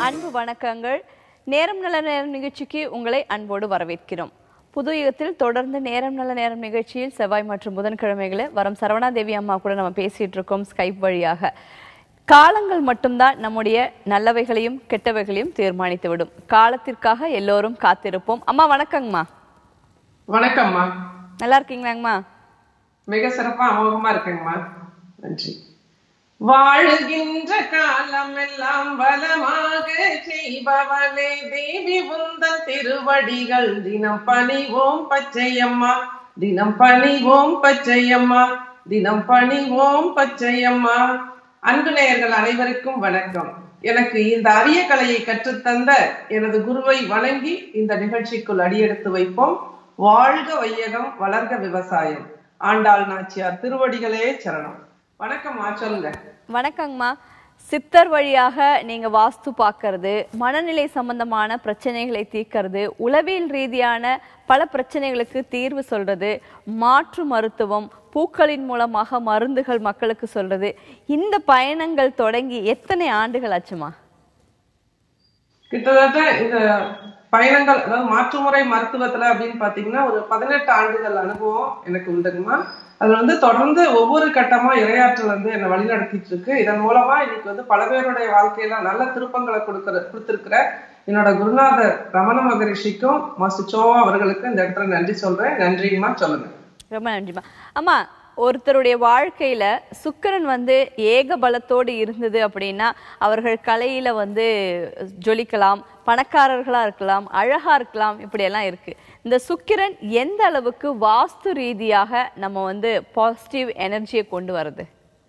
அன்பு வணக்கங்கள் நேரம் நல்ல நேரம் நிகழ்ச்சிக்கு உங்களை அன்போடு வரவேற்கிறோம் புது யுகத்தில் தொடர்ந்து நேரம் நல்ல நேரம் நிகழ்ச்சியில் செவ்வாய் மற்றும் புதன்கிழமைகளை வரும் சரவணா தேவி அம்மா கூட நம்ம பேசிட்டு இருக்கோம் ஸ்கைப் வழியாக காலங்கள் மட்டும்தான் நம்முடைய நல்லவைகளையும் கெட்டவைகளையும் தீர்மானித்து விடும் காலத்திற்காக எல்லோரும் காத்திருப்போம் அம்மா வணக்கங்கம்மா வணக்கம்மா நல்லா இருக்கீங்களாங்கம்மா மிக சிறப்பா அமோகமா இருக்குங்கம்மா நன்றி வாழுகின்ற காலம் எல்லாம் வளமாக செய்பவளே தேவி உந்தன் திருவடிகள் தினம் பணிவோம் பச்சையம்மா தினம் பணிவோம் பச்சையம்மா தினம் பணிவோம் பச்சையம்மா அன்பு நேயர்கள் அனைவருக்கும் வணக்கம் எனக்கு இந்த அரிய கலையை கற்றுத்தந்த எனது குருவை வணங்கி இந்த நிகழ்ச்சிக்குள் அடியெடுத்து வைப்போம் வாழ்க வையகம் வளர்க விவசாயம் ஆண்டாள் நாச்சியார் திருவடிகளே சரணம் வணக்கம் சொல்லுங்க வணக்கங்கம்மா சித்தர் வழியாக நீங்க வாஸ்து பார்க்கறது மனநிலை சம்பந்தமான பிரச்சனைகளை தீர்க்கறது உளவியல் ரீதியான பல பிரச்சனைகளுக்கு தீர்வு சொல்றது மாற்று மருத்துவம் பூக்களின் மூலமாக மருந்துகள் மக்களுக்கு சொல்றது இந்த பயணங்கள் தொடங்கி எத்தனை ஆண்டுகள் ஆச்சுமா கிட்டத்தட்ட இந்த பயணங்கள் அதாவது மாற்றுமுறை மருத்துவத்துல அப்படின்னு பாத்தீங்கன்னா ஒரு பதினெட்டு ஆண்டுகள் அனுபவம் எனக்கு உண்டுங்கம்மா அதுல வந்து தொடர்ந்து ஒவ்வொரு கட்டமா இரையாற்றல் வந்து என்னை வழிநடத்திட்டு இருக்கு இதன் மூலமா இன்னைக்கு வந்து பல பேருடைய வாழ்க்கையில நல்ல திருப்பங்களை கொடுக்கிற கொடுத்திருக்கிற என்னோட குருநாதர் ரமண மகரிஷிக்கும் மாஸ்டர் சோவா அவர்களுக்கு இந்த இடத்துல நன்றி சொல்றேன் நன்றிங்கம்மா சொல்லுங்க ரொம்ப நன்றிமா அம்மா ஒருத்தருடைய வாழ்க்கையில சுக்கிரன் வந்து ஏக பலத்தோடு இருந்தது அப்படின்னா அவர்கள் கலையில வந்து ஜொலிக்கலாம் பணக்காரர்களா இருக்கலாம் அழகா இருக்கலாம் இப்படியெல்லாம் இருக்கு இந்த சுக்கிரன் எந்த அளவுக்கு வாஸ்து ரீதியாக நம்ம வந்து பாசிட்டிவ் எனர்ஜியை கொண்டு வருது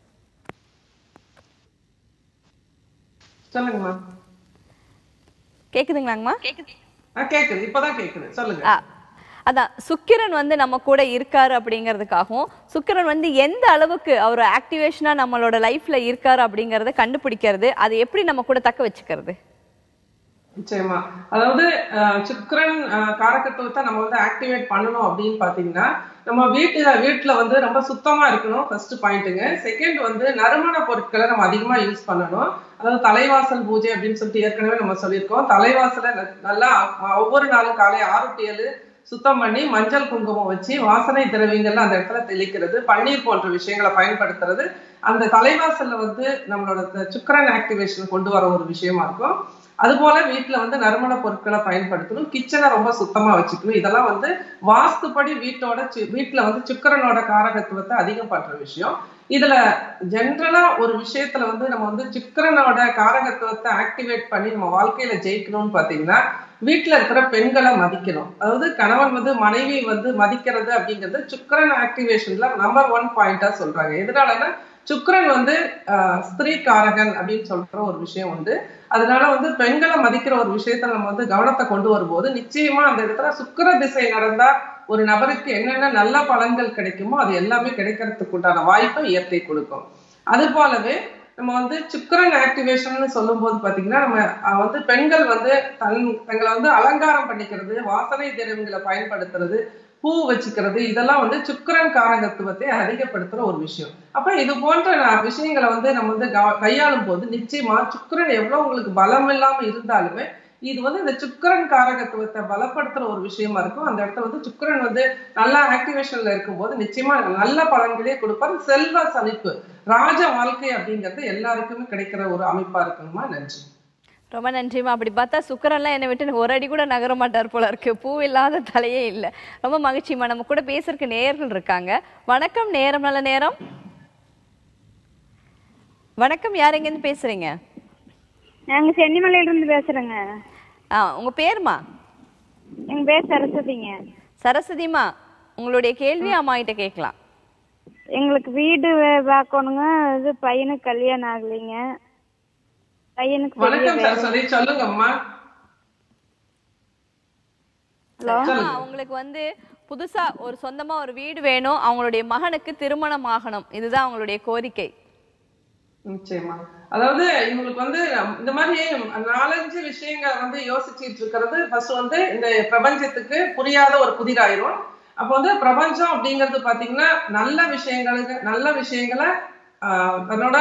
சொல்லுங்கம்மா கேக்குதுங்களாங்கம்மா ஆ கேக்குது இப்பதான் கேக்குது சொல்லுங்க ஆ, அதான் சுக்கிரன் வந்து நம்ம கூட இருக்காரு அப்படிங்கிறதுக்காகவும் சுக்கிரன் வந்து எந்த அளவுக்கு அவர் ஆக்டிவேஷனா நம்மளோட லைஃப்ல இருக்காரு அப்படிங்கறத கண்டுபிடிக்கிறது அதை எப்படி நம்ம கூட தக்க வச்சுக்கிறது நிச்சயமா அதாவது அஹ், சுக்கிரன் அஹ், காரகத்துவத்தை நம்ம வந்து ஆக்டிவேட் பண்ணணும் அப்படின்னு பாத்தீங்கன்னா நம்ம வீட்டுல வீட்டுல வந்து ரொம்ப சுத்தமா இருக்கணும் ஃபர்ஸ்ட் பாயிண்ட்டுங்க செகண்ட் வந்து நறுமண பொருட்களை நம்ம அதிகமா யூஸ் பண்ணணும் அதாவது தலைவாசல் பூஜை அப்படின்னு சொல்லிட்டு ஏற்கனவே நம்ம சொல்லியிருக்கோம் தலைவாசலை ந- நல்லா அஹ், ஒவ்வொரு நாளும் காலை ஆறு டு ஏழு சுத்தம் பண்ணி மஞ்சள் குங்குமம் வச்சு வாசனை திரவியங்கள்ல அந்த இடத்துல தெளிக்கிறது பன்னீர் போன்ற விஷயங்களை பயன்படுத்துறது அந்த தலைவாசல்ல வந்து நம்மளோட த- சுக்கிரன் ஆக்டிவேஷன் கொண்டு வர ஒரு விஷயமா இருக்கும் அதுபோல வீட்டுல வந்து நறுமண பொருட்களை பயன்படுத்தணும் கிச்சனை ரொம்ப சுத்தமா வச்சுக்கணும் இதெல்லாம் வந்து வாஸ்துப்படி வீட்டோட சு- வீட்டுல வந்து சுக்கிரனோட காரகத்துவத்தை அதிகம் பண்ற விஷயம் இதுல ஜென்ரலா ஒரு விஷயத்துல வந்து நம்ம வந்து சுக்கிரனோட காரகத்துவத்தை ஆக்டிவேட் பண்ணி நம்ம வாழ்க்கையில ஜெயிக்கணும்னு பாத்தீங்கன்னா வீட்டுல இருக்கிற பெண்களை மதிக்கணும் அதாவது கணவன் வந்து மனைவி வந்து மதிக்கிறது அப்படிங்கிறது சுக்கிரன் ஆக்டிவேஷன்ல நம்பர் ஒன் பாயிண்டா சொல்றாங்க எதனாலன்னா சுக்கிரன் வந்து ஆஹ், ஸ்திரீ காரகன் அப்படின்னு சொல்ற ஒரு விஷயம் உண்டு அதனால வந்து பெண்களை மதிக்கிற ஒரு விஷயத்துல நம்ம வந்து கவனத்தை கொண்டு வரும்போது நிச்சயமா அந்த இடத்துல சுக்கிர திசை நடந்தா ஒரு நபருக்கு என்னென்ன நல்ல பலன்கள் கிடைக்குமோ அது எல்லாமே கிடைக்கிறதுக்கு உண்டான வாய்ப்பை இயற்கை கொடுக்கும் அது போலவே நம்ம வந்து சுக்கிரன் ஆக்டிவேஷன் சொல்லும்போது பாத்தீங்கன்னா நம்ம அஹ், வந்து பெண்கள் வந்து தன் தங்களை வந்து அலங்காரம் பண்ணிக்கிறது வாசனை திரவியங்களை பயன்படுத்துறது பூ வச்சுக்கிறது இதெல்லாம் வந்து சுக்கிரன் காரகத்துவத்தை அதிகப்படுத்துற ஒரு விஷயம் அப்ப இது போன்ற ந- விஷயங்களை வந்து நம்ம வந்து கவ- கையாளும் போது நிச்சயமா சுக்கிரன் எவ்வளவு உங்களுக்கு பலம் இல்லாம இருந்தாலுமே இது வந்து இந்த சுக்கிரன் காரகத்துவத்தை பலப்படுத்துற ஒரு விஷயமா இருக்கும் அந்த இடத்துல வந்து சுக்கிரன் வந்து நல்லா ஆக்டிவேஷன்ல இருக்கும்போது நிச்சயமா நல்ல பலன்களே கொடுப்பாரு செல்வ சலிப்பு ராஜ வாழ்க்கை அப்படிங்கிறது எல்லாருக்குமே கிடைக்கிற ஒரு அமைப்பா இருக்குங்கம்மா நன்றி ரொம்ப நன்றிமா அப்படி பார்த்தா சுக்கரன்லாம் என்னை விட்டு ஒரு அடி கூட நகர மாட்டார் போல இருக்கு பூ இல்லாத தலையே இல்லை ரொம்ப மகிழ்ச்சிமா நம்ம கூட பேசுறதுக்கு நேயர்கள் இருக்காங்க வணக்கம் நேரம் நல்ல நேரம் வணக்கம் யார் எங்கேருந்து பேசுறீங்க நாங்க சென்னிமலையில இருந்து பேசுறேங்க ஆ உங்க பேருமா எங்க பேர் சரஸ்வதிங்க சரஸ்வதிமா உங்களுடைய கேள்வி அம்மா கிட்ட கேட்கலாம் எங்களுக்கு வீடு வே- பார்க்கணுங்க இது பையனுக்கு கல்யாணம் ஆகலைங்க பையனுக்கு பெரிய வணக்கம் வே- சரஸ்வதி சொல்லுங்கம்மா ஹலோ ஆமா, அவங்களுக்கு வந்து புதுசா ஒரு சொந்தமா ஒரு வீடு வேணும் அவங்களுடைய மகனுக்கு திருமணம் ஆகணும் இதுதான் அவங்களுடைய கோரிக்கை நிச்சயமா அதாவது இவங்களுக்கு வந்து இந்த மாதிரி நாலஞ்சு விஷயங்களை வந்து யோசிச்சுட்டு இருக்கிறது ஃபர்ஸ்ட் வந்து இந்த பிரபஞ்சத்துக்கு புரியாத ஒரு புதிராயிரும் அப்போ வந்து பிரபஞ்சம் அப்படிங்கிறது பாத்தீங்கன்னா நல்ல விஷயங்களுக்கு நல்ல விஷயங்களை ஆஹ், தன்னோட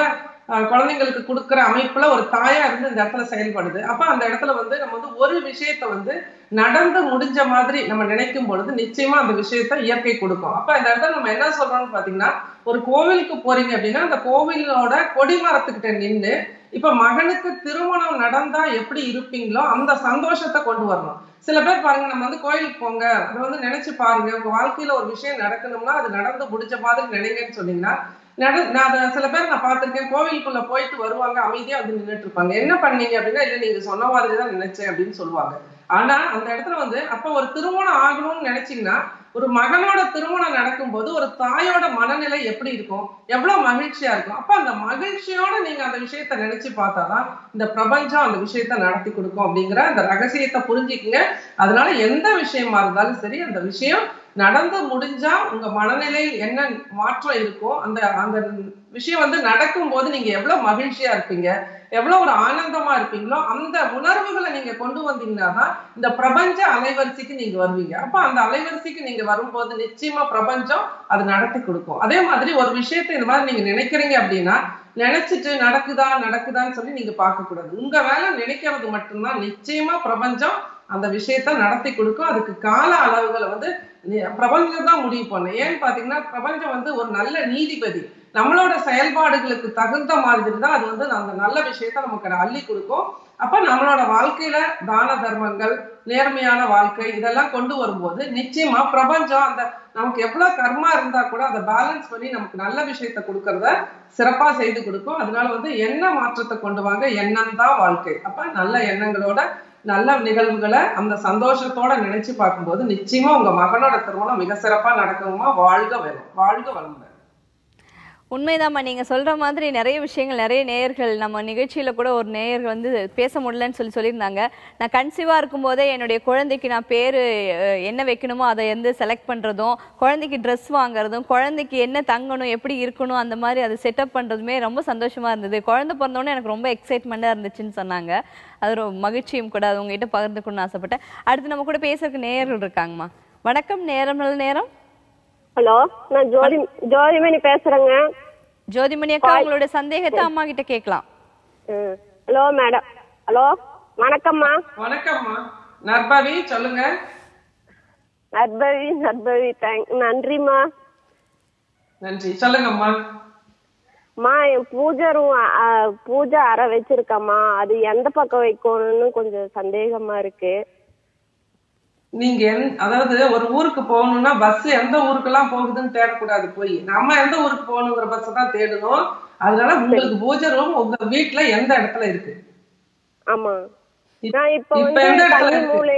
அஹ், குழந்தைங்களுக்கு கொடுக்குற அமைப்புல ஒரு தாயா இருந்து இந்த இடத்துல செயல்படுது அப்ப அந்த இடத்துல வந்து நம்ம வந்து ஒரு விஷயத்த வந்து நடந்து முடிஞ்ச மாதிரி நம்ம நினைக்கும் பொழுது நிச்சயமா அந்த விஷயத்த இயற்கை கொடுக்கும் அப்ப இந்த இடத்துல நம்ம என்ன சொல்றோம்னு பாத்தீங்கன்னா ஒரு கோவிலுக்கு போறீங்க அப்படின்னா அந்த கோவிலோட கொடிமரத்துக்கிட்ட நின்னு இப்ப மகனுக்கு திருமணம் நடந்தா எப்படி இருப்பீங்களோ அந்த சந்தோஷத்தை கொண்டு வரணும் சில பேர் பாருங்க நம்ம வந்து கோயிலுக்கு போங்க அதை வந்து நினைச்சு பாருங்க உங்க வாழ்க்கையில ஒரு விஷயம் நடக்கணும்னா அது நடந்து முடிஞ்ச மாதிரி நினைங்கன்னு சொன்னீங்கன்னா நட நான் அதை சில பேர் நான் பார்த்திருக்கேன் கோவிலுக்குள்ள போயிட்டு வருவாங்க அமைதியா வந்து நின்னுட்டு இருப்பாங்க என்ன பண்ணீங்க அப்படின்னா இல்ல நீங்க சொன்ன மாதிரி தான் நினைச்சேன் அப்படின்னு சொல்லுவாங்க ஆனா அந்த இடத்துல வந்து அப்ப ஒரு திருமணம் ஆகணும்னு நினைச்சீங்கன்னா ஒரு மகனோட திருமணம் நடக்கும்போது ஒரு தாயோட மனநிலை எப்படி இருக்கும் எவ்வளவு மகிழ்ச்சியா இருக்கும் அப்ப அந்த மகிழ்ச்சியோட நீங்க அந்த விஷயத்த நினைச்சு பார்த்தாதான் இந்த பிரபஞ்சம் அந்த விஷயத்த நடத்தி கொடுக்கும் அப்படிங்கிற அந்த ரகசியத்தை புரிஞ்சுக்குங்க அதனால எந்த விஷயமா இருந்தாலும் சரி அந்த விஷயம் நடந்து முடிஞ்சா உங்க மனநிலையில் என்ன மாற்றம் இருக்கோ அந்த அந்த விஷயம் வந்து நடக்கும்போது நீங்க எவ்வளவு மகிழ்ச்சியா இருப்பீங்க எவ்வளவு ஒரு ஆனந்தமா இருப்பீங்களோ அந்த உணர்வுகளை நீங்க கொண்டு வந்தீங்கன்னா தான் இந்த பிரபஞ்ச அலைவரிசைக்கு நீங்க வருவீங்க அப்ப அந்த அலைவரிசைக்கு நீங்க வரும்போது நிச்சயமா பிரபஞ்சம் அது நடத்தி கொடுக்கும் அதே மாதிரி ஒரு விஷயத்தை இந்த மாதிரி நீங்க நினைக்கிறீங்க அப்படின்னா நினைச்சிட்டு நடக்குதா நடக்குதான்னு சொல்லி நீங்க பார்க்க கூடாது உங்க வேலை நினைக்கிறது மட்டும்தான் நிச்சயமா பிரபஞ்சம் அந்த விஷயத்த நடத்தி கொடுக்கும் அதுக்கு கால அளவுகளை வந்து நி- பிரபஞ்சம் தான் முடிவு பண்ணும் ஏன்னு பாத்தீங்கன்னா பிரபஞ்சம் வந்து ஒரு நல்ல நீதிபதி நம்மளோட செயல்பாடுகளுக்கு தகுந்த மாதிரி தான் அது வந்து அந்த நல்ல விஷயத்த நமக்கு அள்ளி கொடுக்கும் அப்ப நம்மளோட வாழ்க்கையில தான தர்மங்கள் நேர்மையான வாழ்க்கை இதெல்லாம் கொண்டு வரும்போது நிச்சயமா பிரபஞ்சம் அந்த நமக்கு எவ்வளவு கர்மா இருந்தா கூட அதை பேலன்ஸ் பண்ணி நமக்கு நல்ல விஷயத்த கொடுக்கறத சிறப்பா செய்து கொடுக்கும் அதனால வந்து எண்ண மாற்றத்தை கொண்டு வாங்க எண்ணம் தான் வாழ்க்கை அப்ப நல்ல எண்ணங்களோட நல்ல நிகழ்வுகளை அந்த சந்தோஷத்தோட நினைச்சு பார்க்கும்போது நிச்சயமா உங்க மகனோட திருமணம் மிக சிறப்பா நடக்குமா வாழ்க வேணும் வாழ்க வளமுடன் உண்மைதாம்மா நீங்க சொல்ற மாதிரி நிறைய விஷயங்கள் நிறைய நேயர்கள் நம்ம நிகழ்ச்சியில கூட ஒரு நேயர் வந்து பேச முடியலன்னு சொல்லி சொல்லியிருந்தாங்க நான் கன்சீவா இருக்கும்போதே என்னுடைய குழந்தைக்கு நான் பேரு அஹ், என்ன வைக்கணுமோ அதை வந்து செலக்ட் பண்றதும் குழந்தைக்கு ட்ரெஸ் வாங்குறதும் குழந்தைக்கு என்ன தங்கணும் எப்படி இருக்கணும் அந்த மாதிரி அதை செட்டப் பண்றதுமே ரொம்ப சந்தோஷமா இருந்தது குழந்தை பிறந்தோடனே எனக்கு ரொம்ப எக்ஸைட்மெண்டா இருந்துச்சுன்னு சொன்னாங்க அது ஒரு மகிழ்ச்சியும் கூட அது உங்ககிட்ட பகிர்ந்துக்கணும்னு ஆசைப்பட்டேன் அடுத்து நம்ம கூட பேசுறதுக்கு நேயர்கள் இருக்காங்கம்மா வணக்கம் நேரம் நல்ல நேரம் ஹலோ நான் ஜோதி ஜோதிமணி பேசுறேங்க ஜோதிமணி அக்கா உங்களோட சந்தேகத்தை அம்மா கிட்ட கேட்கலாம் ம். ஹலோ மேடம் ஹலோ வணக்கம்மா வணக்கம்மா நர்பவி சொல்லுங்க நற்பவி நற்பவி தேங்க் நன்றிம்மா நன்றி சொல்லுங்கம்மா அம்மா என் பூஜை ரூம் அ, பூஜை அறை வச்சிருக்கம்மா அது எந்த பக்கம் வைக்கணும்னு கொஞ்சம் சந்தேகமா இருக்கு நீங்க எந்- அதாவது ஒரு ஊருக்கு போகணும்னா பஸ் எந்த ஊருக்கெல்லாம் போகுதுன்னு தேடக்கூடாது போய் நம்ம எந்த ஊருக்கு போகணுங்கிற பஸ் தான் தேடணும் அதனால உங்களுக்கு பூஜை ரூம் உங்க வீட்டுல எந்த இடத்துல இருக்கு ஆமா இப்- நான் இப்ப இப்ப வந்து எந்த இடத்துல கன்னி இருக்கு? மூலை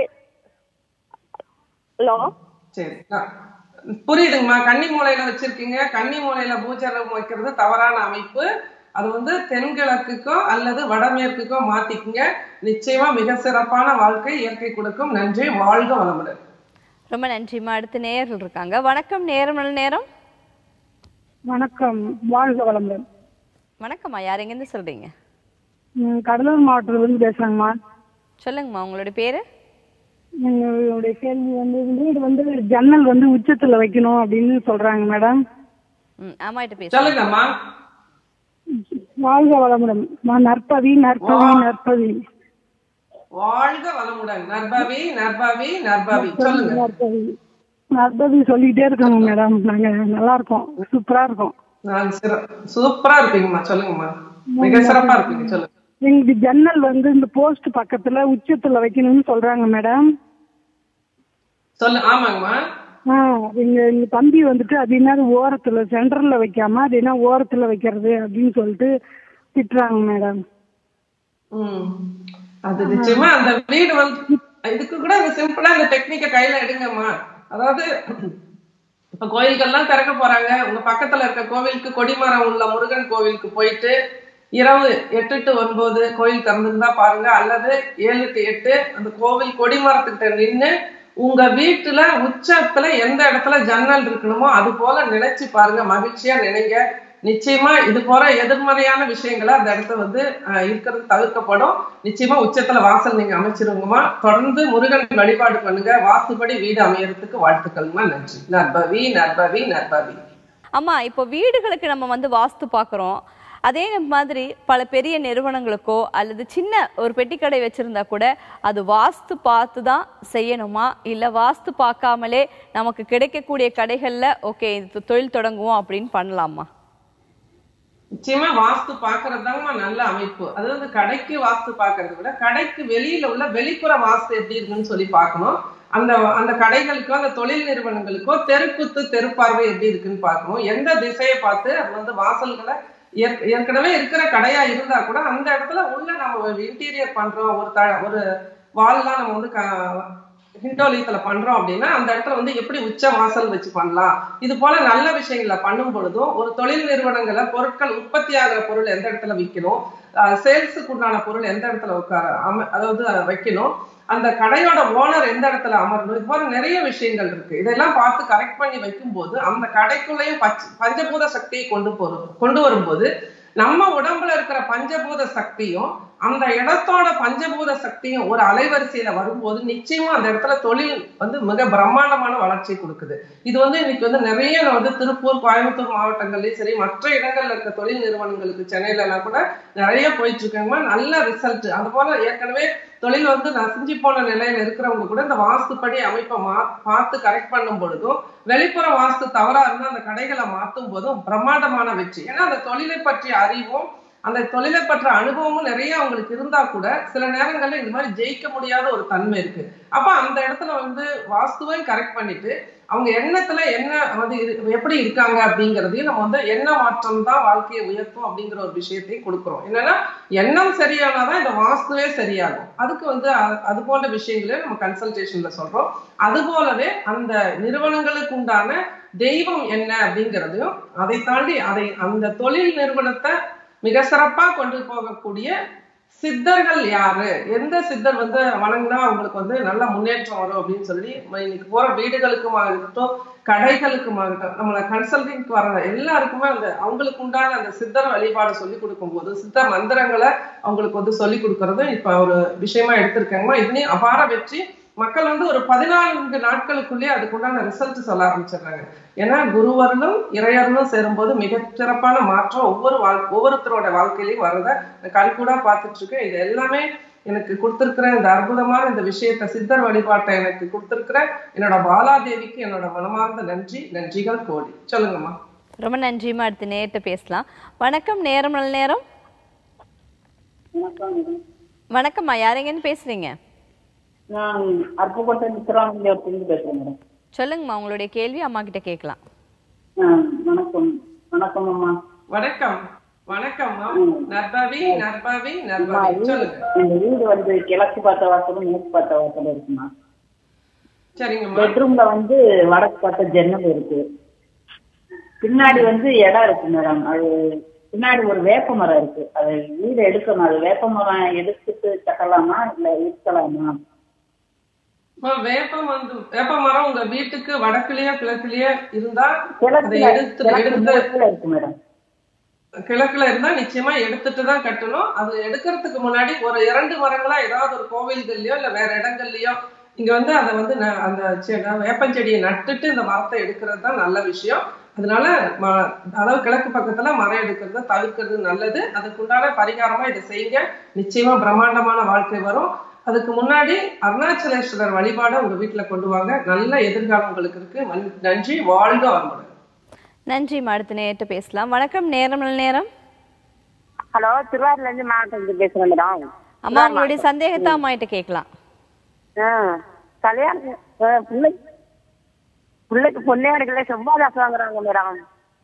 ஹலோ சரி நான் புரியுதுங்கம்மா கன்னி மூலையில வச்சிருக்கீங்க கன்னி மூலையில பூஜை ரூம் வைக்கிறது தவறான அமைப்பு அது வந்து தென்கிழக்குக்கோ அல்லது வடமேற்குக்கோ மாத்திக்குங்க நிச்சயமா மிக சிறப்பான வாழ்க்கை இயற்கை கொடுக்கும் நன்றி வாழ்க வளமுடன் ரொம்ப நன்றிம்மா அடுத்து நேயர்கள் இருக்காங்க வணக்கம் நேரம் நல்ல நேரம் வணக்கம் வாழ்க வளமுடன் வணக்கம்மா யார் எங்கேருந்து சொல்றீங்க ம், கடலூர் மாவட்டத்திலிருந்து பேசுறேங்கம்மா சொல்லுங்கம்மா உங்களுடைய பேரு எங்களுடைய கேள்வி வந்து வீடு வந்து ஜன்னல் வந்து உச்சத்துல வைக்கணும் அப்படின்னு சொல்றாங்க மேடம் ம் அம்மாகிட்ட பேச சொல்லுங்கம்மா வாழ்க வளமுடன் நான் நற்பவி நற்பவி நற்பவி வாழ்க வளமுடன் நர்பவி நர்பவி நர்பவி சொல்லுங்க நற்பவி நற்பவி சொல்லிட்டே இருக்கோங்க மேடம் நாங்க நல்லா இருக்கோம் சூப்பரா இருக்கோம் நான் சிற சூப்பரா இருப்பீங்கம்மா சொல்லுங்கம்மா மிக சிறப்பா இருப்பீங்க சொல்லுங்க எங்களுக்கு ஜன்னல் வந்து இந்த போஸ்ட் பக்கத்துல உச்சத்துல வைக்கணும்னு சொல்றாங்க மேடம் சொல்லு ஆமாங்கம்மா ஆ எங்க எங்க தம்பி வந்துட்டு அது என்ன ஓரத்துல சென்டர்ல வைக்காம அது என்ன ஓரத்துல வைக்கிறது அப்படின்னு சொல்லிட்டு திட்டுறாங்க மேடம் ம் அது நிச்சயமா அந்த வீடு வந்து இதுக்கு கூட இந்த சிம்பிளா இந்த டெக்னிக்க கையில எடுங்கம்மா அதாவது இப்ப கோயில்கள்லாம் திறக்க போறாங்க உங்க பக்கத்துல இருக்க கோவிலுக்கு கொடிமரம் உள்ள முருகன் கோவிலுக்கு போயிட்டு இரவு எட்டு டு ஒன்பது கோயில் திறந்திருந்தா பாருங்க அல்லது ஏழு டு எட்டு அந்த கோவில் கொடிமரத்துக்கிட்ட நின்னு உங்க வீட்டுல உச்சத்துல எந்த இடத்துல ஜன்னல் இருக்கணுமோ அது போல நினைச்சு பாருங்க மகிழ்ச்சியா நினைங்க நிச்சயமா இது போற எதிர்மறையான விஷயங்களை அந்த இடத்துல வந்து அஹ், இருக்கிறது தவிர்க்கப்படும் நிச்சயமா உச்சத்துல வாசல் நீங்க அமைச்சிருங்கம்மா தொடர்ந்து முருகன் வழிபாடு பண்ணுங்க வாஸ்துபடி வீடு அமையறதுக்கு வாழ்த்துக்கள்மா நன்றி நற்பவி நற்பவி நற்பவி அம்மா இப்போ வீடுகளுக்கு நம்ம வந்து வாஸ்து பார்க்குறோம் அதே மாதிரி பல பெரிய நிறுவனங்களுக்கோ அல்லது சின்ன ஒரு பெட்டிக்கடை வச்சிருந்தா கூட அது வாஸ்து பார்த்து தான் செய்யணுமா இல்ல வாஸ்து பார்க்காமலே நமக்கு கிடைக்கக்கூடிய கடைகள்ல ஓகே இது தொழில் தொடங்குவோம் அப்படின்னு பண்ணலாமா நிச்சயமா வாஸ்து பாக்குறதுதாங்கம்மா நல்ல அமைப்பு அதாவது கடைக்கு வாஸ்து பாக்குறதை விட கடைக்கு வெளியில உள்ள வெளிப்புற வாஸ்து எப்படி இருக்குன்னு சொல்லி பார்க்கணும் அந்த அந்த கடைகளுக்கோ அந்த தொழில் நிறுவனங்களுக்கோ தெருக்குத்து தெருப்பார்வை எப்படி இருக்குன்னு பார்க்கணும் எந்த திசையை பார்த்து அது வந்து வாசல்களை ஏற்க- ஏற்கனவே இருக்கிற கடையா இருந்தா கூட அந்த இடத்துல உள்ள நம்ம இன்டீரியர் பண்றோம் ஒரு த ஒரு வால்லாம் நம்ம வந்து க- ஹிண்டோலியத்துல பண்றோம் அப்படின்னா அந்த இடத்துல வந்து எப்படி உச்ச வாசல் வச்சு பண்ணலாம் இது போல நல்ல விஷயங்களை பண்ணும் பொழுதும் ஒரு தொழில் நிறுவனங்களை பொருட்கள் உற்பத்தி ஆகிற பொருள் எந்த இடத்துல விற்கணும் சேல்ஸுக்கு உண்டான பொருள் எந்த இடத்துல உட்கார அம அதாவது அஹ், வைக்கணும் அந்த கடையோட ஓனர் எந்த இடத்துல அமரணும் இது மாதிரி நிறைய விஷயங்கள் இருக்கு இதெல்லாம் பார்த்து கரெக்ட் பண்ணி வைக்கும்போது அந்த கடைக்குள்ளேயும் பச்ச பஞ்சபூத சக்தியை கொண்டு போறோம் கொண்டு வரும்போது நம்ம உடம்புல இருக்கிற பஞ்சபூத சக்தியும் அந்த இடத்தோட பஞ்சபூத சக்தியும் ஒரு அலைவரிசையில வரும்போது நிச்சயமா அந்த இடத்துல தொழில் வந்து மிக பிரம்மாண்டமான வளர்ச்சி கொடுக்குது இது வந்து இன்னைக்கு வந்து நிறைய வந்து திருப்பூர் கோயம்புத்தூர் மாவட்டங்கள்லயும் சரி மற்ற இடங்கள்ல இருக்க தொழில் நிறுவனங்களுக்கு சென்னையில எல்லாம் கூட நிறைய போயிட்டு இருக்காங்க நல்ல ரிசல்ட் அது போல ஏற்கனவே தொழில் வந்து நசிஞ்சு போன நிலையில இருக்கிறவங்க கூட இந்த வாஸ்துப்படி அமைப்பை மா பார்த்து கரெக்ட் பண்ணும் பொழுதும் வெளிப்புற வாஸ்து தவறா இருந்தா அந்த கடைகளை மாத்தும் போதும் பிரம்மாண்டமான வெற்றி ஏன்னா அந்த தொழிலை பற்றிய அறிவும் அந்த தொழிலை பற்ற அனுபவமும் நிறைய அவங்களுக்கு இருந்தா கூட சில நேரங்கள்ல இந்த மாதிரி ஜெயிக்க முடியாத ஒரு தன்மை இருக்கு அப்ப அந்த இடத்துல வந்து வாஸ்துவையும் கரெக்ட் பண்ணிட்டு அவங்க எண்ணத்துல என்ன வந்து இரு- எப்படி இருக்காங்க அப்படிங்கறதையும் நம்ம வந்து எண்ண மாற்றம் தான் வாழ்க்கையை உயர்த்தும் அப்படிங்கிற ஒரு விஷயத்தையும் கொடுக்குறோம் என்னன்னா எண்ணம் சரியானாதான் இந்த வாஸ்துவே சரியாகும் அதுக்கு வந்து அ- அது போன்ற விஷயங்களே நம்ம கன்சல்டேஷன்ல சொல்றோம் அது போலவே அந்த நிறுவனங்களுக்கு உண்டான தெய்வம் என்ன அப்படிங்கிறதையும் அதை தாண்டி அதை அந்த தொழில் நிறுவனத்தை மிக சிறப்பா கொண்டு போகக்கூடிய சித்தர்கள் யாரு எந்த சித்தர் வந்து வணங்கினா அவங்களுக்கு வந்து நல்ல முன்னேற்றம் வரும் அப்படின்னு சொல்லி நம்ம இன்னைக்கு போற வீடுகளுக்கும் ஆகட்டும் கடைகளுக்கும் ஆகட்டும் நம்மள கன்சல்டிங்க்கு வர எல்லாருக்குமே அந்த அவங்களுக்கு உண்டான அந்த சித்தர் வழிபாடு சொல்லி கொடுக்கும்போது சித்தர் மந்திரங்களை அவங்களுக்கு வந்து சொல்லி கொடுக்கறதும் இப்ப ஒரு விஷயமா எடுத்திருக்காங்கம்மா இதுலயும் அபார வெற்றி மக்கள் வந்து ஒரு பதினான்கு நாட்களுக்குள்ளேயே அதுக்குண்டான ரிசல்ட் சொல்ல ஆரம்பிச்சிடுறாங்க ஏன்னா குருவருளும் இறையருளும் சேரும்போது மிகச் சிறப்பான மாற்றம் ஒவ்வொரு வாழ் ஒவ்வொருத்தரோட வாழ்க்கையிலையும் வர்றத நான் கண்கூடா பார்த்துட்டு இருக்கேன் இது எல்லாமே எனக்கு கொடுத்திருக்கிற இந்த அற்புதமான இந்த விஷயத்தை சித்தர் வழிபாட்டை எனக்கு கொடுத்திருக்கிற என்னோட பாலாதேவிக்கு என்னோட மனமார்ந்த நன்றி நன்றிகள் கோடி சொல்லுங்கம்மா ரொம்ப நன்றிமா அடுத்து நேர்கிட்ட பேசலாம் வணக்கம் நேரம் நல்ல நேரம் வணக்கம்மா யாரெங்கன்னு பேசுறீங்க நான் அருப்புக்கோட்டை மித்திராமலிங்கத்திலிருந்து பேசுறேன் மேடம் சொல்லுங்கம்மா உங்களுடைய கேள்வி அம்மா கிட்ட கேட்கலாம் ஆ, வணக்கம் வணக்கம் அம்மா வணக்கம் வணக்கம்மா நர்பவி நர்பவி அம்மா, நர்பவி வீடு- சொல்லுங்க எங்க வீடு வந்து கிழக்கு பார்த்த வாசலும் மேற்கு பார்த்த வாசலும் இருக்குமா சரிங்கம்மா பெட்ரூம்ல வந்து வடக்கு பார்த்த ஜன்னல் இருக்கு பின்னாடி வந்து இடம் இருக்கு மேடம் அது பின்னாடி ஒரு வேப்ப மரம் இருக்கு அது வீடு எடுக்கணும் அது வேப்ப மரம் எடுத்துட்டு கட்டலாமா இல்ல இருக்கலாமா அம்மா, வேப்பம் வந்து வேப்ப மரம் உங்க வீட்டுக்கு வடக்குலயே கிழக்குலயே இருந்தா அதை கிழக்குல எடுத்து கிழக்கு எடுத்து மேற்குல இருக்கு மேடம் கிழக்குல இருந்தா நிச்சயமா எடுத்துட்டு தான் கட்டணும் அது எடுக்கிறதுக்கு முன்னாடி ஒரு இரண்டு மரங்களா ஏதாவது ஒரு கோவில்கள்லயோ இல்ல வேற இடங்கள்லயோ இங்க வந்து அதை வந்து ந- அந்த செ- வேப்பஞ்செடியை நட்டுட்டு இந்த மரத்தை எடுக்கிறது தான் நல்ல விஷயம் அதனால ம- அதாவது கிழக்கு பக்கத்துல மரம் எடுக்கிறத தவிர்க்கிறது நல்லது அதுக்குண்டான பரிகாரமா இதை செய்யுங்க நிச்சயமா பிரம்மாண்டமான வாழ்க்கை வரும் அதுக்கு முன்னாடி அருணாச்சலேஸ்வரர் வழிபாடை உங்க வீட்டுல கொண்டு வாங்க நல்ல எதிர்காலம் உங்களுக்கு இருக்கு மன்- நன்றி வாழ்க வளமுடன் நன்றிம்மா அடுத்து நேர்கிட்ட பேசலாம் வணக்கம் நேரம் நல்ல நேரம் ஹலோ திருவாரூர்ல இருந்து மாவட்டத்துக்கு பேசுறேன் மேடம் அம்மா உங்களுடைய சந்தேகத்தை அம்மா கிட்ட கேட்கலாம் ஆ கல்யாணம் ஆ, பிள்ளைக்கு பிள்ளைக்கு பொண்ணே எடுக்கல செவ்வாய் தாசம் வாங்குறாங்க மேடம்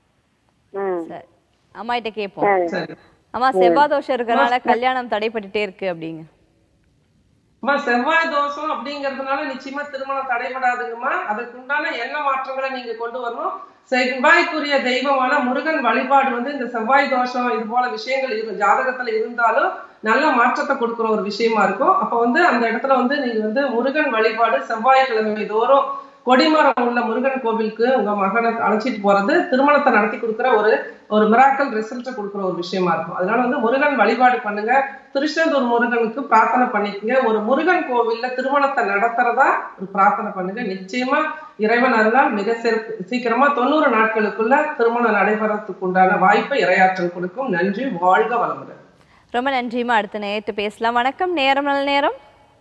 ம் சரி அம்மா கிட்ட கேட்போம் சரி அம்மா செவ்வாய் தோஷம் இருக்கறனால கல்யாணம் தடைப்பட்டுட்டே இருக்கு அப்படிங்க அம்மா செவ்வாய் தோஷம் அப்படிங்கறதுனால நிச்சயமா திருமணம் தடைபடாதுங்கம்மா அதுக்கு உண்டான எண்ண மாற்றங்களை நீங்க கொண்டு வரணும் செவ்வாய்க்குரிய தெய்வமான முருகன் வழிபாடு வந்து இந்த செவ்வாய் தோஷம் இது போல விஷயங்கள் இரு ஜாதகத்துல இருந்தாலும் நல்ல மாற்றத்தை கொடுக்குற ஒரு விஷயமா இருக்கும் அப்ப வந்து அந்த இடத்துல வந்து நீங்க வந்து முருகன் வழிபாடு செவ்வாய்க்கிழமை தோறும் கொடிமரம் உள்ள முருகன் கோவிலுக்கு உங்க மகனை அழைச்சிட்டு போறது திருமணத்தை நடத்தி கொடுக்குற ஒரு ஒரு மிராக்கல் ரிசல்ட்டை கொடுக்குற ஒரு விஷயமா இருக்கும் அதனால வந்து முருகன் வழிபாடு பண்ணுங்க திருச்செந்தூர் முருகனுக்கு பிரார்த்தனை பண்ணிக்கங்க ஒரு முருகன் கோவில்ல திருமணத்தை நடத்துறதா ஒரு பிரார்த்தனை பண்ணுங்க நிச்சயமா இறைவன் அருளால் மிக சிறப்பு- சீக்கிரமா தொண்ணூறு நாட்களுக்குள்ள திருமணம் நடைபெறத்துக்கு உண்டான வாய்ப்பை இரையாற்றல் கொடுக்கும் நன்றி வாழ்க வளமுடன் ரொம்ப நன்றிம்மா அடுத்த நேரத்து பேசலாம் வணக்கம் நேரம் நல்ல நேரம்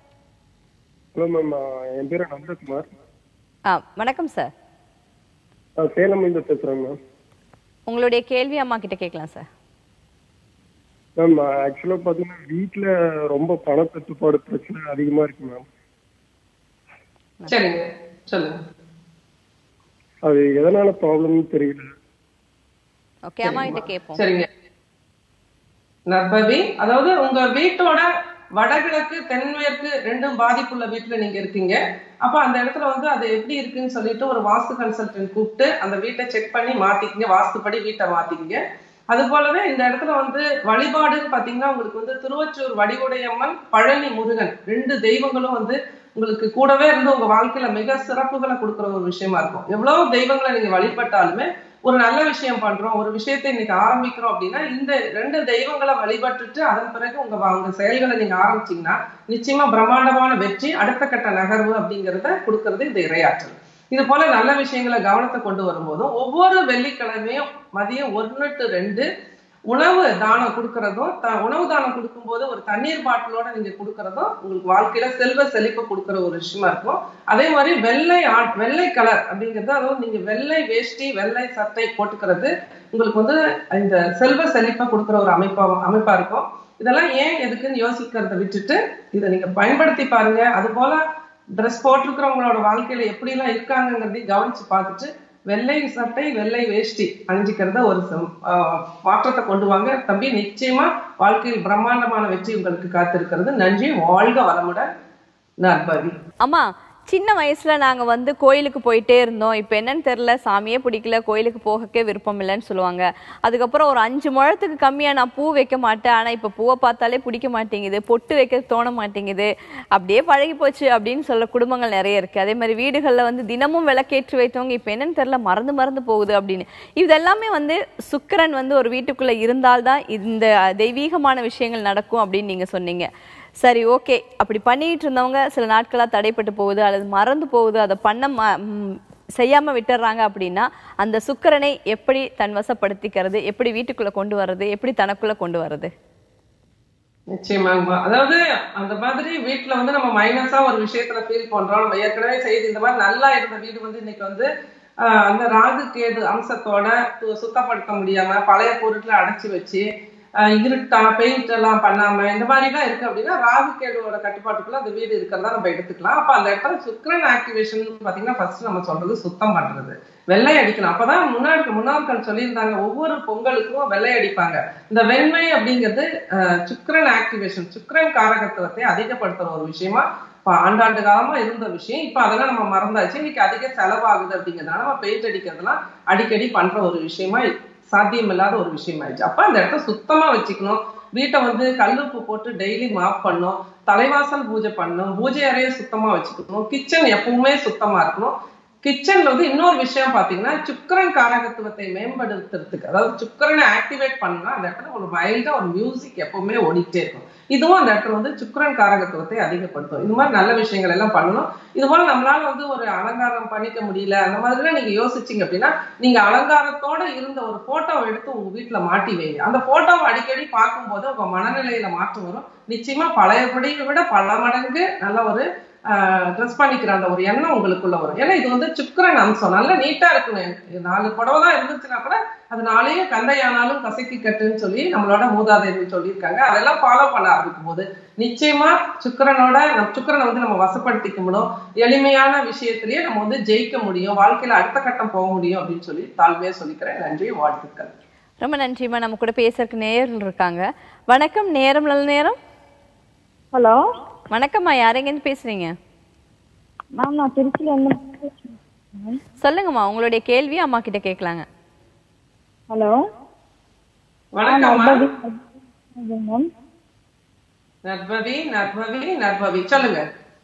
ஹலோ மேம் என் பேர் நந்தகுமார் ஆ வணக்கம் சார் நான் சேலம்லேருந்து பேசுகிறேன் மேம் உங்களுடைய கேள்வி அம்மா கிட்ட கேட்கலாம் சார் மேம் ஆக்சுவலாக பார்த்தீங்கன்னா வீட்டில் ரொம்ப பணத்தட்டுப்பாடு பிரச்சனை அதிகமாக இருக்கு மேம் சரிங்க சொல்லுங்க அது எதனால ப்ராப்ளம்னு தெரியல ஓகே அம்மா கிட்ட கேட்போம் சரிங்க நற்பவி அதாவது உங்க வீட்டோட வடகிழக்கு தென்மேற்கு ரெண்டும் பாதிப்புள்ள வீட்டுல நீங்க இருக்கீங்க அப்ப அந்த இடத்துல வந்து அது எப்படி இருக்குன்னு சொல்லிட்டு ஒரு வாஸ்து கன்சல்டன்ட் கூப்பிட்டு அந்த வீட்டை செக் பண்ணி மாத்திக்கிங்க வாஸ்துப்படி வீட்டை மாத்திக்கிங்க அது போலவே இந்த இடத்துல வந்து வழிபாடுன்னு பாத்தீங்கன்னா உங்களுக்கு வந்து திருவொற்றூர் வடிவுடையம்மன் பழனி முருகன் ரெண்டு தெய்வங்களும் வந்து உங்களுக்கு கூடவே இருந்து உங்க வாழ்க்கையில மிக சிறப்புகளை கொடுக்குற ஒரு விஷயமா இருக்கும் எவ்வளவு தெய்வங்களை நீங்க வழிபட்டாலுமே ஒரு நல்ல விஷயம் பண்றோம் ஒரு விஷயத்தை இன்னைக்கு ஆரம்பிக்கிறோம் அப்படின்னா இந்த ரெண்டு தெய்வங்களை வழிபட்டுட்டு அதன் பிறகு உங்க வா- உங்க செயல்களை நீங்க ஆரம்பிச்சீங்கன்னா நிச்சயமா பிரம்மாண்டமான வெற்றி அடுத்த கட்ட நகர்வு அப்படிங்கறத கொடுக்கறது இந்த இரையாற்றல் இது போல நல்ல விஷயங்களை கவனத்தை கொண்டு வரும்போதும் ஒவ்வொரு வெள்ளிக்கிழமையும் மதியம் ஒன்று டு ரெண்டு உணவு தானம் கொடுக்கறதும் த உணவு தானம் கொடுக்கும்போது ஒரு தண்ணீர் பாட்டிலோட நீங்க கொடுக்கறதும் உங்களுக்கு வாழ்க்கையில செல்வ செழிப்பு கொடுக்குற ஒரு விஷயமா இருக்கும் அதே மாதிரி வெள்ளை ஆ- வெள்ளை கலர் அப்படிங்கிறது அதாவது நீங்க வெள்ளை வேஷ்டி வெள்ளை சட்டை போட்டுக்கிறது உங்களுக்கு வந்து இந்த செல்வ செழிப்பை கொடுக்குற ஒரு அமைப்பா அமைப்பா இருக்கும் இதெல்லாம் ஏன் எதுக்குன்னு யோசிக்கிறத விட்டுட்டு இதை நீங்க பயன்படுத்தி பாருங்க அது போல ட்ரெஸ் போட்டிருக்கிறவங்களோட வாழ்க்கையில எப்படி எல்லாம் இருக்காங்கங்கிறதையும் கவனிச்சு பார்த்துட்டு வெள்ளை சட்டை வெள்ளை வேஷ்டி அணிஞ்சிக்கிறத ஒரு சம்- ஆஹ் மாற்றத்தை கொண்டு வாங்க தம்பி நிச்சயமா வாழ்க்கையில் பிரம்மாண்டமான வெற்றி உங்களுக்கு காத்திருக்கிறது நன்றி வாழ்க வளமுடன் நற்பவி அம்மா சின்ன வயசுல நாங்க வந்து கோயிலுக்கு போயிட்டே இருந்தோம் இப்போ என்னன்னு தெரியல சாமியே பிடிக்கல கோயிலுக்கு போகக்கே விருப்பம் இல்லைன்னு சொல்லுவாங்க அதுக்கப்புறம் ஒரு அஞ்சு முழத்துக்கு கம்மியா நான் பூ வைக்க மாட்டேன் ஆனா இப்போ பூவை பார்த்தாலே பிடிக்க மாட்டேங்குது பொட்டு வைக்க தோண மாட்டேங்குது அப்படியே பழகி போச்சு அப்படின்னு சொல்ல குடும்பங்கள் நிறைய இருக்கு அதே மாதிரி வீடுகளில் வந்து தினமும் விளக்கேற்றி வைத்தவங்க இப்போ என்னன்னு தெரியல மறந்து மறந்து போகுது அப்படின்னு இதெல்லாமே வந்து சுக்கிரன் வந்து ஒரு வீட்டுக்குள்ள இருந்தால்தான் இந்த தெய்வீகமான விஷயங்கள் நடக்கும் அப்படின்னு நீங்க சொன்னீங்க சரி ஓகே அப்படி பண்ணிட்டு இருந்தவங்க சில நாட்களா தடைப்பட்டு போகுது அல்லது மறந்து போகுது அதை பண்ண ம- ம், செய்யாம விட்டுறாங்க அப்படின்னா அந்த சுக்கிரனை எப்படி தன் வசப்படுத்திக்கிறது எப்படி வீட்டுக்குள்ள கொண்டு வர்றது எப்படி தனக்குள்ள கொண்டு வர்றது நிச்சயமாங்கம்மா அதாவது அந்த மாதிரி வீட்ல வந்து நம்ம மைனஸா ஒரு விஷயத்துல ஃபீல் பண்றோம் நம்ம ஏற்கனவே செய்து இந்த மாதிரி நல்லா இருந்த வீடு வந்து இன்னைக்கு வந்து ஆஹ், அந்த ராகு கேது அம்சத்தோட சு- சுத்தப்படுத்த முடியாம பழைய பொருட்களை அடைச்சு வச்சு ஆஹ், இருட்டா பெயிண்ட் எல்லாம் பண்ணாம இந்த மாதிரி எல்லாம் இருக்கு அப்படின்னா ராகு கேதுவோட கட்டுப்பாட்டுக்குள்ள அந்த வீடு இருக்கிறதா நம்ம எடுத்துக்கலாம் அப்ப அந்த இடத்துல சுக்கிரன் ஆக்டிவேஷன் பாத்தீங்கன்னா ஃபர்ஸ்ட் நம்ம சொல்றது சுத்தம் பண்றது வெள்ளை அடிக்கணும் அப்பதான் முன்னாடி முன்னோர்கள் சொல்லியிருந்தாங்க ஒவ்வொரு பொங்கலுக்கும் வெள்ளை அடிப்பாங்க இந்த வெண்மை அப்படிங்கிறது அஹ், சுக்கிரன் ஆக்டிவேஷன் சுக்கிரன் காரகத்துவத்தை அதிகப்படுத்துற ஒரு விஷயமா இப்ப ஆண்டாண்டு காலமா இருந்த விஷயம் இப்ப அதெல்லாம் நம்ம மறந்தாச்சு இன்னைக்கு அதிக செலவாகுது அப்படிங்கிறதுனால நம்ம பெயிண்ட் அடிக்கிறதுலாம் அடிக்கடி பண்ற ஒரு விஷயமா சாத்தியம் இல்லாத ஒரு விஷயம் ஆயிடுச்சு அப்ப அந்த இடத்த சுத்தமா வச்சுக்கணும் வீட்டை வந்து கல்லுப்பு போட்டு டெய்லி மாப் பண்ணணும் தலைவாசல் பூஜை பண்ணணும் பூஜை அறையை சுத்தமா வச்சுக்கணும் கிச்சன் எப்பவுமே சுத்தமா இருக்கணும் கிச்சன்ல வந்து இன்னொரு விஷயம் பாத்தீங்கன்னா சுக்கிரன் காரகத்துவத்தை மேம்படுத்துறதுக்கு அதாவது சுக்கிரனை ஆக்டிவேட் பண்ணா அந்த இடத்துல ஒரு மைல்டா ஒரு மியூசிக் எப்பவுமே ஓடிட்டே இருக்கும் இதுவும் அந்த இடத்துல வந்து சுக்கிரன் காரகத்துவத்தை அதிகப்படுத்தும் இது மாதிரி நல்ல விஷயங்கள் எல்லாம் பண்ணணும் இது போல நம்மளால வந்து ஒரு அலங்காரம் பண்ணிக்க முடியல அந்த மாதிரிலாம் நீங்க யோசிச்சீங்க அப்படின்னா நீங்க அலங்காரத்தோட இருந்த ஒரு போட்டோவை எடுத்து உங்க வீட்டுல மாட்டி வைங்க அந்த போட்டோவை அடிக்கடி பார்க்கும்போது உங்க மனநிலையில மாற்றம் வரும் நிச்சயமா பழையபடியை விட பல மடங்கு நல்ல ஒரு ட்ரெஸ் பண்ணிக்கிற அந்த ஒரு எண்ணம் உங்களுக்குள்ள வரும் ஏன்னா இது வந்து சுக்கிரன் அம்சம் நல்லா நீட்டா இருக்கணும் இது நாலு புடவை தான் இருந்துச்சுன்னா கூட அது நாளையே கந்தையானாலும் கசக்கி கட்டுன்னு சொல்லி நம்மளோட மூதாதையர்கள் சொல்லியிருக்காங்க அதெல்லாம் ஃபாலோ பண்ண ஆரம்பிக்கும் போது நிச்சயமா சுக்கிரனோட நம்ம சுக்கிரனை வந்து நம்ம வசப்படுத்திக்க முடியும் எளிமையான விஷயத்திலேயே நம்ம வந்து ஜெயிக்க முடியும் வாழ்க்கையில அடுத்த கட்டம் போக முடியும் அப்படின்னு சொல்லி தாழ்மையா சொல்லிக்கிறேன் நன்றி வாழ்த்துக்கள் ரொம்ப நன்றிம்மா நம்ம கூட பேசுறதுக்கு நேயர்கள் இருக்காங்க வணக்கம் நேரம் நல்ல நேரம் ஹலோ வணக்கம்மா யாரெங்கன்னு பேசுறீங்க மேம் நான் திருச்சியில இருந்து சொல்லுங்கம்மா உங்களுடைய கேள்வி அம்மா கிட்ட கேட்கலாங்க ஹலோ வணக்கம்மா மேம் நர்பவி நர்பவி நர்பவி சொல்லுங்க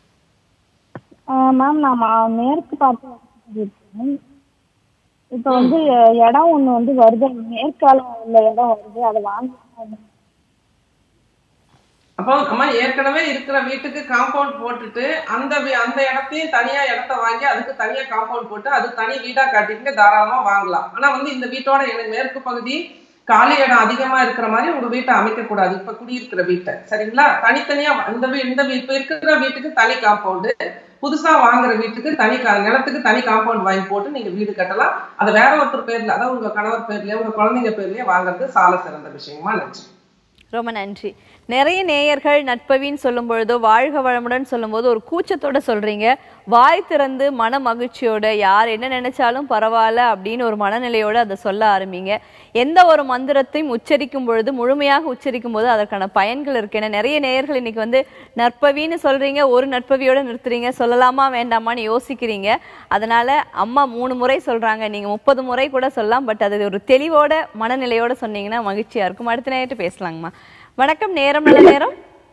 மேம் நான் மா- மேற்கு பார்த்து இருக்கேன் இப்போ வந்து இடம் ஒண்ணு வந்து வருது மேற்கால உள்ள இடம் வருது அதை வாங்க அப்போ நம்ம ஏற்கனவே இருக்கிற வீட்டுக்கு காம்பவுண்ட் போட்டுட்டு அந்த வீ- அந்த இடத்தையும் தனியா இடத்த வாங்கி அதுக்கு தனியா காம்பவுண்ட் போட்டு அது தனி வீடா காட்டிட்டு தாராளமா வாங்கலாம் ஆனா வந்து இந்த வீட்டோட எனக்கு மேற்கு பகுதி காலி இடம் அதிகமா இருக்கிற மாதிரி உங்க வீட்டை அமைக்க கூடாது இப்ப குடியிருக்கிற வீட்டை சரிங்களா தனித்தனியா இந்த வீ இந்த வீ- இப்ப இருக்கிற வீட்டுக்கு தனி காம்பவுண்டு புதுசா வாங்குற வீட்டுக்கு தனி கா- நிலத்துக்கு தனி காம்பவுண்ட் வாங்கி போட்டு நீங்க வீடு கட்டலாம் அதை வேற ஒருத்தர் பேர்ல அதாவது உங்க கணவர் பேர்லயே உங்க குழந்தைங்க பேர்லயே வாங்குறது சால சிறந்த விஷயமா நன்றி ரொம்ப நன்றி நிறைய நேயர்கள் நட்பவின்னு சொல்லும் பொழுதோ வாழ்க வளமுடன் சொல்லும்போது ஒரு கூச்சத்தோட சொல்றீங்க வாய் திறந்து மன மகிழ்ச்சியோட யார் என்ன நினைச்சாலும் பரவாயில்ல அப்படின்னு ஒரு மனநிலையோட அதை சொல்ல ஆரம்பிங்க எந்த ஒரு மந்திரத்தையும் உச்சரிக்கும் பொழுது முழுமையாக உச்சரிக்கும் போது அதற்கான பயன்கள் இருக்கு ஏன்னா நிறைய நேயர்கள் இன்னைக்கு வந்து நற்பவின்னு சொல்றீங்க ஒரு நற்பவியோட நிறுத்துறீங்க சொல்லலாமா வேண்டாமான்னு யோசிக்கிறீங்க அதனால அம்மா மூணு முறை சொல்றாங்க நீங்க முப்பது முறை கூட சொல்லலாம் பட் அது ஒரு தெளிவோட மனநிலையோட சொன்னீங்கன்னா மகிழ்ச்சியா இருக்கும் அடுத்த நேரத்து பேசலாங்கம்மா வணக்கம் நேரம் நல்ல நேரம்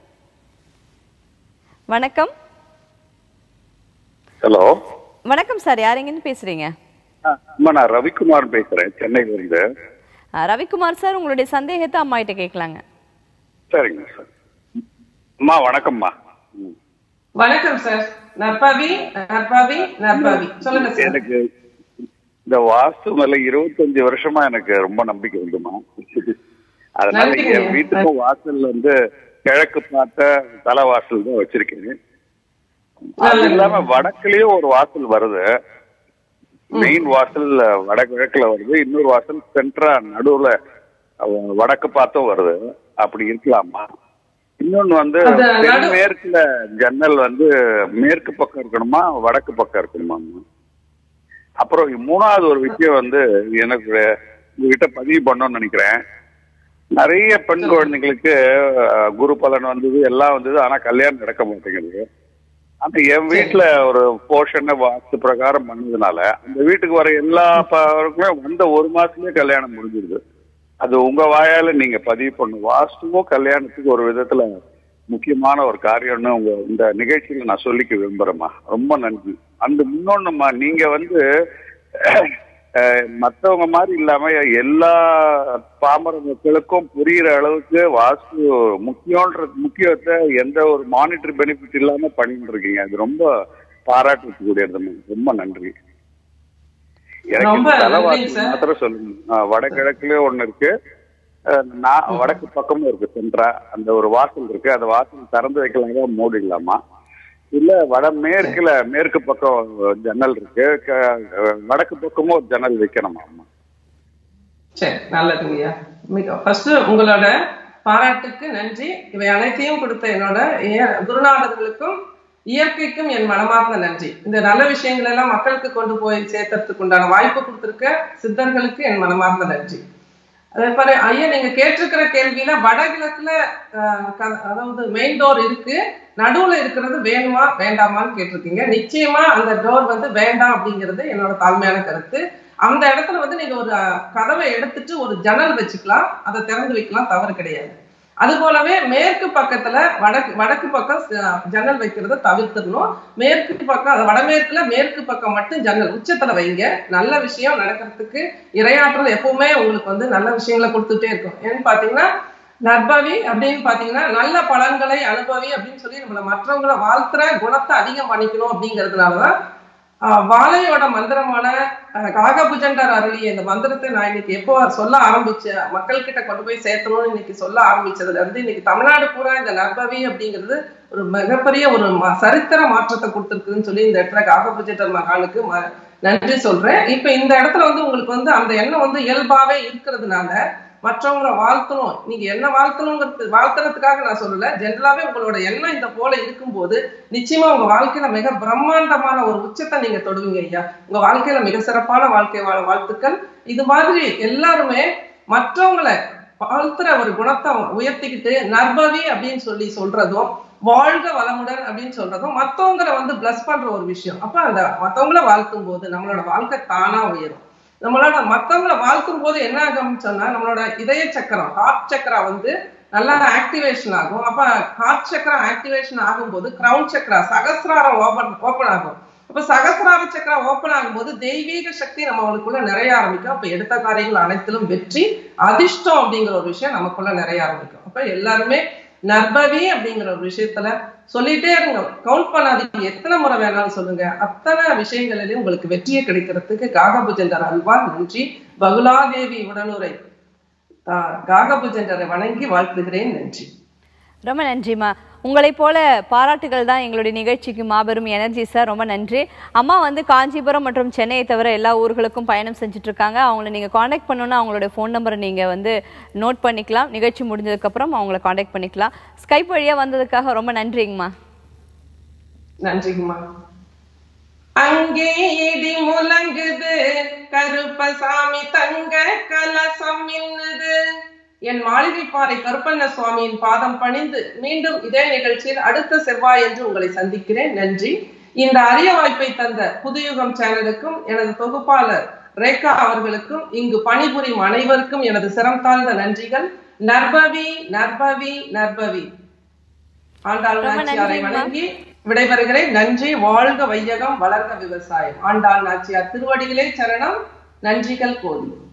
வணக்கம் ஹலோ வணக்கம் சார் யார் எங்கேருந்து பேசுறீங்க அம்மா நான் ரவிக்குமார் பேசுறேன் சென்னையில இருந்து அஹ், ரவிக்குமார் சார் உங்களுடைய சந்தேகத்தை அம்மா கிட்ட கேட்கலாங்க சரிங்க சார் அம்மா வணக்கம்மா ம். வணக்கம் சார் நற்பாவி நற்பாவி நற்பாவி சொல்லுங்க சார் எனக்கு இந்த வாஸ்து மேல இருபத்தஞ்சு வருஷமா எனக்கு ரொம்ப நம்பிக்கை உண்டுமா அதனால நன்றிங்க. என் வீட்டுக்கும் வாசல் வந்து கிழக்கு பார்த்த தலை வாசல் தான் வச்சிருக்கேன் அது இல்லாம வடக்குலயும் ஒரு வாசல் வருது மெயின் வாசல் வடகிழக்குல வருது இன்னொரு வாசல் சென்ட்ரா நடுவுல அஹ், வடக்கு பார்த்தும் வருது அப்படி இருக்கலாமா இன்னொன்னு வந்து அது நடு- தென்மேற்குல ஜன்னல் வந்து மேற்கு பக்கம் இருக்கணுமா வடக்கு பக்கம் இருக்கணுமா அப்புறம் மூணாவது ஒரு விஷயம் வந்து எனக்கு உங்ககிட்ட பதிவு பண்ணணும்னு நினைக்கிறேன் நிறைய பெண் குழந்தைங்களுக்கு அஹ், குரு பலன் வந்தது எல்லாம் வந்தது ஆனா கல்யாணம் நடக்க மாட்டேங்குது ஆனா என் வீட்டுல ஒரு போர்ஷனை வாஸ்து பிரகாரம் பண்ணதுனால அந்த வீட்டுக்கு வர எல்லா பவருக்குமே வந்த ஒரு மாசத்துலயே கல்யாணம் முடிஞ்சிருது அது உங்க வாயால நீங்க பதிவு பண்ணும் வாஸ்துவும் கல்யாணத்துக்கு ஒரு விதத்துல முக்கியமான ஒரு காரியம்னு உங்க இந்த நிகழ்ச்சியில நான் சொல்லிக்க விரும்புறேம்மா ரொம்ப நன்றி அந்த முன்னொன்னுமா நீங்க வந்து அஹ், மத்தவங்க மாதிரி இல்லாம எல்லா பாமர மக்களுக்கும் புரியுற அளவுக்கு வாஸ்து முக்கியன்ற முக்கியத்தை எந்த ஒரு மானிட்டரி பெனிஃபிட் இல்லாம பண்ணிட்டு இருக்கீங்க அது ரொம்ப பாராட்டக்கூடியது ரொம்ப நன்றி எனக்கு ரொம்ப இந்த தலைவாசி நன்றிங்க சார். மாத்திரம் சொல்லுங்க ஆஹ் வடகிழக்குலயே ஒண்ணு இருக்கு அஹ் நான் வடக்கு பக்கமும் இருக்கு சென்ட்ரா அந்த ஒரு வாசல் இருக்கு அந்த வாசல் திறந்து வைக்கலாமா மூடிடலாமா இல்ல வடமேற்குல மேற்கு பக்கம் ஜன்னல் இருக்கு க- வடக்கு பக்கமும் ஒரு ஜன்னல் வைக்கணுமா சரி நல்லதுங்கய்யா மிக ஃபர்ஸ்ட் உங்களோட பாராட்டுக்கு நன்றி இவை அனைத்தையும் கொடுத்த என்னோட இய- குருநாதர்களுக்கும் இயற்கைக்கும் என் மனமார்ந்த நன்றி இந்த நல்ல விஷயங்கள் எல்லாம் மக்களுக்கு கொண்டு போய் சேர்த்தறதுக்கு உண்டான வாய்ப்பு கொடுத்திருக்க சித்தர்களுக்கு என் மனமார்ந்த நன்றி அதே பாரு ஐயா நீங்க கேட்டிருக்கிற கேள்வியில வடகிழக்குல ஆஹ், க- அதாவது மெயின் டோர் இருக்கு நடுவுல இருக்கிறது வேணுமா வேண்டாமான்னு கேட்டிருக்கீங்க நிச்சயமா அந்த டோர் வந்து வேண்டாம் அப்படிங்கிறது என்னோட தாழ்மையான கருத்து அந்த இடத்துல வந்து நீங்க ஒரு அஹ், கதவை எடுத்துட்டு ஒரு ஜன்னல் வச்சுக்கலாம் அதை திறந்து வைக்கலாம் தவறு கிடையாது அது போலவே மேற்கு பக்கத்துல வடக்கு வடக்கு பக்கம் அஹ், ஜன்னல் வைக்கிறத தவிர்த்துடணும் மேற்கு பக்கம் அது வடமேற்குல மேற்கு பக்கம் மட்டும் ஜன்னல் உச்சத்துல வைங்க நல்ல விஷயம் நடக்கிறதுக்கு இரையாற்றல் எப்பவுமே உங்களுக்கு வந்து நல்ல விஷயங்களை கொடுத்துட்டே இருக்கும் ஏன்னு பாத்தீங்கன்னா நற்பவி அப்படின்னு பாத்தீங்கன்னா நல்ல பலன்களை அனுபவி அப்படின்னு சொல்லி நம்மள மற்றவங்களை வாழ்த்துற குணத்தை அதிகம் பண்ணிக்கணும் அப்படிங்கிறதுனாலதான் ஆஹ் வாழையோட மந்திரமான ஆஹ் காகபுஜண்டர் அருளிய இந்த மந்திரத்தை நான் இன்னைக்கு எப்போ சொல்ல ஆரம்பிச்சேன் மக்கள் கிட்ட கொண்டு போய் சேர்த்தணும்னு இன்னைக்கு சொல்ல ஆரம்பிச்சதுல இருந்து இன்னைக்கு தமிழ்நாடு பூரா இந்த நற்பவி அப்படிங்கிறது ஒரு மிகப்பெரிய ஒரு ம- சரித்திர மாற்றத்தை கொடுத்துருக்குன்னு சொல்லி இந்த இடத்துல காகபுஜண்டர் மகானுக்கு ம- நன்றி சொல்றேன் இப்ப இந்த இடத்துல வந்து உங்களுக்கு வந்து அந்த எண்ணம் வந்து இயல்பாவே இருக்கிறதுனால மற்றவங்களை வாழ்த்தணும் நீங்க என்ன வாழ்த்தணுங்கிறது வாழ்த்துறதுக்காக நான் சொல்லல ஜென்ரலாவே உங்களோட எண்ணம் இந்த போல இருக்கும்போது நிச்சயமா உங்க வாழ்க்கையில மிக பிரம்மாண்டமான ஒரு உச்சத்தை நீங்க தொடுவீங்க ஐயா உங்க வாழ்க்கையில மிக சிறப்பான வாழ்க்கை வாழ வாழ்த்துக்கள் இது மாதிரி எல்லாருமே மற்றவங்களை வாழ்த்துற ஒரு குணத்தை உயர்த்திக்கிட்டு நற்பவி அப்படின்னு சொல்லி சொல்றதும் வாழ்க வளமுடன் அப்படின்னு சொல்றதும் மத்தவங்களை வந்து பிளஸ் பண்ற ஒரு விஷயம் அப்ப அந்த மத்தவங்கள வாழ்த்தும் போது நம்மளோட வாழ்க்கை தானா உயரும் நம்மளோட மத்தவங்களை வாழ்த்தும் போது என்ன ஆகும்னு சொன்னா நம்மளோட இதய சக்கரம் ஹார்ட் சக்கரா வந்து நல்லா ஆக்டிவேஷன் ஆகும் அப்ப ஹார்ட் சக்கரா ஆக்டிவேஷன் ஆகும்போது கிரவுன் சக்கரா சகசிராரம் ஓபன் ஓபன் ஆகும் அப்ப சகசிரார சக்கரா ஓபன் ஆகும்போது தெய்வீக சக்தி நம்மளுக்குள்ள நிறைய ஆரம்பிக்கும் அப்ப எடுத்த காரியங்கள் அனைத்திலும் வெற்றி அதிர்ஷ்டம் அப்படிங்கிற ஒரு விஷயம் நமக்குள்ள நிறைய ஆரம்பிக்கும் அப்ப எல்லாருமே நர்பவி அப்படிங்கிற ஒரு விஷயத்துல சொல்லிட்டே இருங்க கவுண்ட் பண்ணாதீங்க எத்தனை முறை வேணாலும் சொல்லுங்க அத்தனை விஷயங்களிலும் உங்களுக்கு வெற்றியை கிடைக்கிறதுக்கு காகபுஜண்டர் அல்வா நன்றி பகுலாதேவி உடனுரை ஆஹ் காகபுஜண்டரை வணங்கி வாழ்த்துகிறேன் நன்றி ரொம்ப நன்றிம்மா உங்களைப் போல பாராட்டுகள் தான் எங்களுடைய நிகழ்ச்சிக்கு மாபெரும் எனர்ஜி சார் ரொம்ப நன்றி அம்மா வந்து காஞ்சிபுரம் மற்றும் சென்னையை தவிர எல்லா ஊர்களுக்கும் பயணம் செஞ்சுட்டு இருக்காங்க அவங்கள நீங்க காண்டாக்ட் பண்ணணும்னா அவங்களுடைய ஃபோன் நம்பரை நீங்க வந்து நோட் பண்ணிக்கலாம் நிகழ்ச்சி முடிஞ்சதுக்கு அப்புறம் அவங்கள காண்டாக்ட் பண்ணிக்கலாம் ஸ்கைப் வழியா வந்ததுக்காக ரொம்ப நன்றிங்கம்மா நன்றிங்கம்மா அங்கே இடி முழங்குது கருப்பசாமி தங்க கலசம் மின்னுது என் மாளிகை பாறை கருப்பண்ண சுவாமியின் பாதம் பணிந்து மீண்டும் இதே நிகழ்ச்சியில் அடுத்த செவ்வாய் என்று உங்களை சந்திக்கிறேன் நன்றி இந்த அரிய வாய்ப்பை தந்த புதுயுகம் சேனலுக்கும் எனது தொகுப்பாளர் ரேகா அவர்களுக்கும் இங்கு பணிபுரியும் அனைவருக்கும் எனது சிரம் தாழ்ந்த நன்றிகள் நர்பவி நர்பவி நர்பவி ஆண்டாள் ரொம்ப நாச்சியாரை நன்றிம்மா. வணங்கி விடைபெறுகிறேன் நன்றி வாழ்க வையகம் வளர்க விவசாயம் ஆண்டாள் நாச்சியார் திருவடிகளே சரணம் நன்றிகள் கோடி